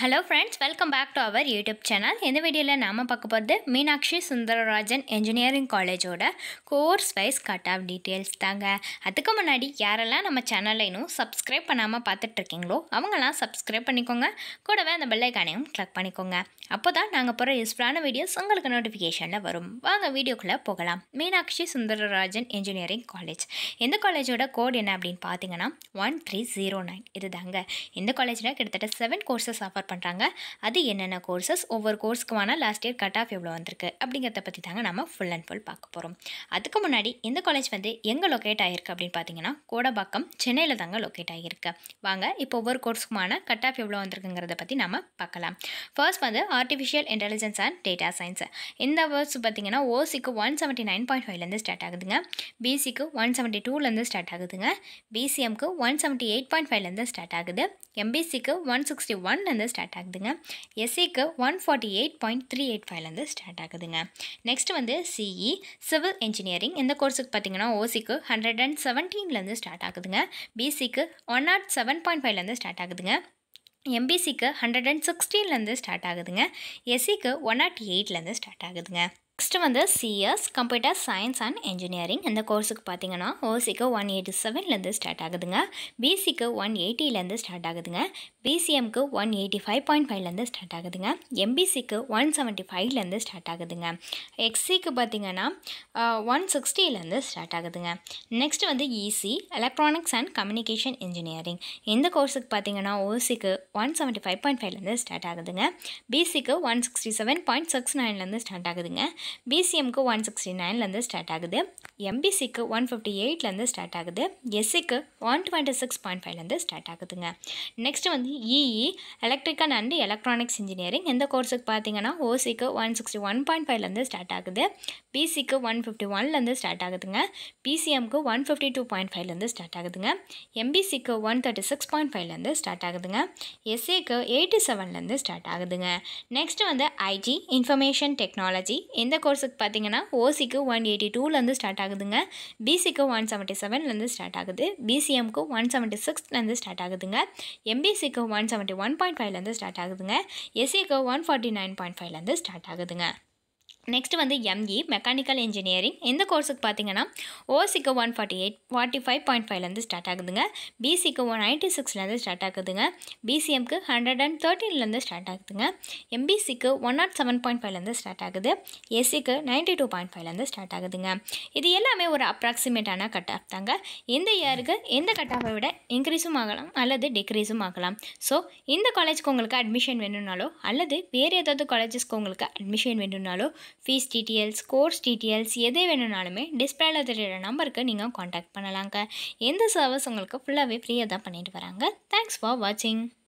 hello friends welcome back to our YouTube channel இந்த வீடியோவில் நாம் பார்க்க போகிறது மீனாட்சி சுந்தரராஜன் இன்ஜினியரிங் காலேஜோட course wise cut off details தாங்க அதுக்கு முன்னாடி யாரெல்லாம் நம்ம சேனலில் இன்னும் சப்ஸ்கிரைப் பண்ணாமல் பார்த்துட்ருக்கீங்களோ அவங்களாம் சப்ஸ்கிரைப் பண்ணிக்கோங்க கூடவே அந்த பெல் ஐக்கானையும் கிளிக் பண்ணிக்கோங்க அப்போ தான் நாங்கள் போகிற யூஸ்ஃபுல்லான வீடியோஸ் உங்களுக்கு நோட்டிஃபிகேஷனில் வரும் வாங்க வீடியோக்குள்ளே போகலாம் மீனாட்சி சுந்தரராஜன் இன்ஜினியரிங் காலேஜ் இந்த காலேஜோட கோட் என்ன அப்படின்னு பார்த்தீங்கன்னா ஒன் த்ரீ ஜீரோ நைன் இது தாங்க இந்த காலேஜில் கிட்டத்தட்ட செவன் கோர்சஸ் ஆஃபர் பண்ணுறாங்க அது என்னென்ன கோர்சஸ் ஒவ்வொரு கோர்ஸ்க்குமான லாஸ்ட் இயர் கட் ஆஃப் எவ்வளோ வந்திருக்கு அப்படிங்கிறத பற்றி தாங்க நம்ம ஃபுல் அண்ட் ஃபுல் பார்க்க போகிறோம் அதுக்கு முன்னாடி இந்த காலேஜ் வந்து எங்கே லொக்கேட் ஆகிருக்கு அப்படின்னு பார்த்தீங்கன்னா கோடம்பாக்கம் சென்னையில் தாங்க லொக்கேட் ஆகியிருக்கு வாங்க இப்போ ஒவ்வொரு கோர்ஸ்க்குமான கட் ஆஃப் எவ்வளோ வந்திருக்குங்கிறத பற்றி நம்ம பார்க்கலாம் ஃபர்ஸ்ட் வந்து artificial intelligence and data science இந்த வேர்ட்ஸ் பார்த்தீங்கன்னா ஓசிக்கு ஒன் செவன்ட்டி நைன் பாயிண்ட் ஃபைவ்லேருந்து ஸ்டார்ட் ஆகுதுங்க பிசிக்கு ஒன் செவன்ட்டி டூலேருந்து ஸ்டார்ட் ஆகுதுங்க பிசிஎம்க்கு ஒன் செவன்ட்டி எயிட் பாயிண்ட் ஃபைவ்லேருந்து ஸ்டார்ட் ஆகுது எம்பிசிக்கு ஒன் சிக்ஸ்டி ஒன்லேருந்து ஸ்டார்ட் ஆகுதுங்க எஸ்சிக்கு one forty eight point three eight ஃபைவ்லேருந்து ஸ்டார்ட் ஆகுதுங்க நெக்ஸ்ட் வந்து சிஇ சிவில் இன்ஜினியரிங் இந்த கோர்ஸுக்கு பார்த்தீங்கன்னா ஓசிக்கு ஹண்ட்ரட் அண்ட் செவன்டீன்லேருந்து ஸ்டார்ட் ஆகுதுங்க பிசிக்கு ஒன் நாட் செவன் பாயிண்ட் ஃபைவ்லேருந்து ஸ்டார்ட் ஆகுதுங்க எம்பிசிக்கு ஹண்ட்ரட் அண்ட் சிக்ஸ்டீன்லேருந்து ஸ்டார்ட் ஆகுதுங்க எஸ்சிக்கு ஒன் நாட் எயிட்லேருந்து ஸ்டார்ட் ஆகுதுங்க நெக்ஸ்ட்டு வந்து CS computer science and engineering இந்த கோர்ஸுக்கு பார்த்தீங்கன்னா ஓசிக்கு ஒன் எயிட்டி செவன்லேருந்து ஸ்டார்ட் ஆகுதுங்க பிசிக்கு ஒன் எயிட்டிலேருந்து ஸ்டார்ட் ஆகுதுங்க பிசிஎம்க்கு ஒன் எயிட்டி ஃபைவ் பாயிண்ட் ஃபைவ்லேருந்து ஸ்டார்ட் ஆகுதுங்க எம்பிசிக்கு ஒன் செவன்ட்டி ஃபைவ்லேருந்து ஸ்டார்ட் ஆகுதுங்க எக்ஸிக்கு பார்த்தீங்கன்னா ஒன் சிக்ஸ்டிலேருந்து ஸ்டார்ட் ஆகுதுங்க நெக்ஸ்ட் வந்து EC electronics and communication engineering இந்த கோர்ஸுக்கு பார்த்தீங்கன்னா ஓசிக்கு ஒன் செவன்ட்டி ஃபைவ் பாயிண்ட் ஃபைவ்லேருந்து ஸ்டார்ட் ஆகுதுங்க பிசிக்கு one sixty seven point six நைன்லேருந்து ஸ்டார்ட் ஆகுதுங்க பிசிஎம்க்கு ஒன் சிக்ஸ்டி நைன்லேருந்து ஸ்டார்ட் ஆகுது எம்பிசிக்கு ஒன் ஃபிஃப்டி எயிட்லேருந்து ஸ்டார்ட் ஆகுது எஸ்சிக்கு ஒன் டுவெண்ட்டி சிக்ஸ் பாயிண்ட் ஃபைவ்லேருந்து ஸ்டார்ட் ஆகுதுங்க நெக்ஸ்ட் வந்து EE electrical and electronics engineering இந்த கோர்ஸுக்கு பார்த்தீங்கன்னா ஓசிக்கு ஒன் சிக்ஸ்டி ஒன் பாயிண்ட் ஃபைவ்லேருந்து ஸ்டார்ட் ஆகுது பிசிக்கு ஒன் ஃபிஃப்டி ஒன்லேருந்து ஸ்டார்ட் ஆகுதுங்க பிசிஎம்க்கு ஒன் ஃபிஃப்டி டூ பாயிண்ட் ஃபைவ்லேருந்து ஸ்டார்ட் ஆகுதுங்க எம்பிசிக்கு ஒன் தேர்ட்டி சிக்ஸ் பாயிண்ட் ஃபைவ்லேருந்து ஸ்டார்ட் ஆகுதுங்க எஸ்ஏக்கு எயிட்டி செவன்லேருந்து ஸ்டார்ட் ஆகுதுங்க நெக்ஸ்ட் வந்து ஐடி இன்ஃபர்மேஷன் டெக்னாலஜி இந்த கோர்ஸுக்கு பார்த்தீங்கன்னா ஓசிக்கு ஒன் எயிட்டி டூலேருந்து ஸ்டார்ட் ஆகுதுங்க பிசிக்கு ஒன் செவன்ட்டி செவன்லேருந்து ஸ்டார்ட் ஆகுது பிசிஎம்க்கு ஒன் செவன்ட்டி சிக்ஸ்லேருந்து ஸ்டார்ட் ஆகுதுங்க எம்பிசிக்கு ஒன் செவன்ட்டி ஒன் பாயிண்ட் ஃபைவ்லேருந்து ஸ்டார்ட் ஆகுதுங்க எஸ்சிக்கு ஒன் ஃபார்ட்டி நைன் பாயிண்ட் ஃபைவ்லேருந்து ஸ்டார்ட் ஆகுதுங்க நெக்ஸ்ட் வந்து எம்இ மெக்கானிக்கல் இன்ஜினியரிங் இந்த கோர்ஸுக்கு பார்த்தீங்கன்னா ஓசிக்கு one forty eight forty five point ஃபைவ்லேருந்து ஸ்டார்ட் ஆகுதுங்க பிசிக்கு ஒன் நைன்ட்டி சிக்ஸ்லேருந்து ஸ்டார்ட் ஆகுதுங்க பிசிஎம்க்கு ஹண்ட்ரட் அண்ட் தேர்ட்டீன்லேருந்து ஸ்டார்ட் ஆகுதுங்க எம்பிசிக்கு ஒன் நாட் செவன் பாயிண்ட் ஃபைவ்லேருந்து ஸ்டார்ட் ஆகுது எஸ்சிக்கு நைன்ட்டி டூ பாயிண்ட் ஃபைவ்லேருந்து ஸ்டார்ட் ஆகுதுங்க இது எல்லாமே ஒரு அப்ராக்சிமேட்டான கட் ஆஃப் தாங்க இந்த இயருக்கு எந்த கட் ஆஃபை விட இன்க்ரீஸும் ஆகலாம் அல்லது டிக்ரீஸும் ஆகலாம் ஸோ இந்த காலேஜ்க்கு உங்களுக்கு அட்மிஷன் வேணும்னாலோ அல்லது வேறு ஏதாவது காலேஜஸ்க்கு உங்களுக்கு அட்மிஷன் வேணும்னாலோ ஃபீஸ் டீட்டெயில்ஸ் கோர்ஸ் டீட்டெயில்ஸ் எது வேணும்னாலுமே டிஸ்பிளேல தெரியிற நம்பருக்கு நீங்கள் காண்டாக்ட் பண்ணலாங்க எந்த சர்வீஸ் உங்களுக்கு ஃபுல்லாகவே ஃப்ரீயாக தான் பண்ணிட்டு வராங்க தேங்க்ஸ் ஃபார் வாட்சிங்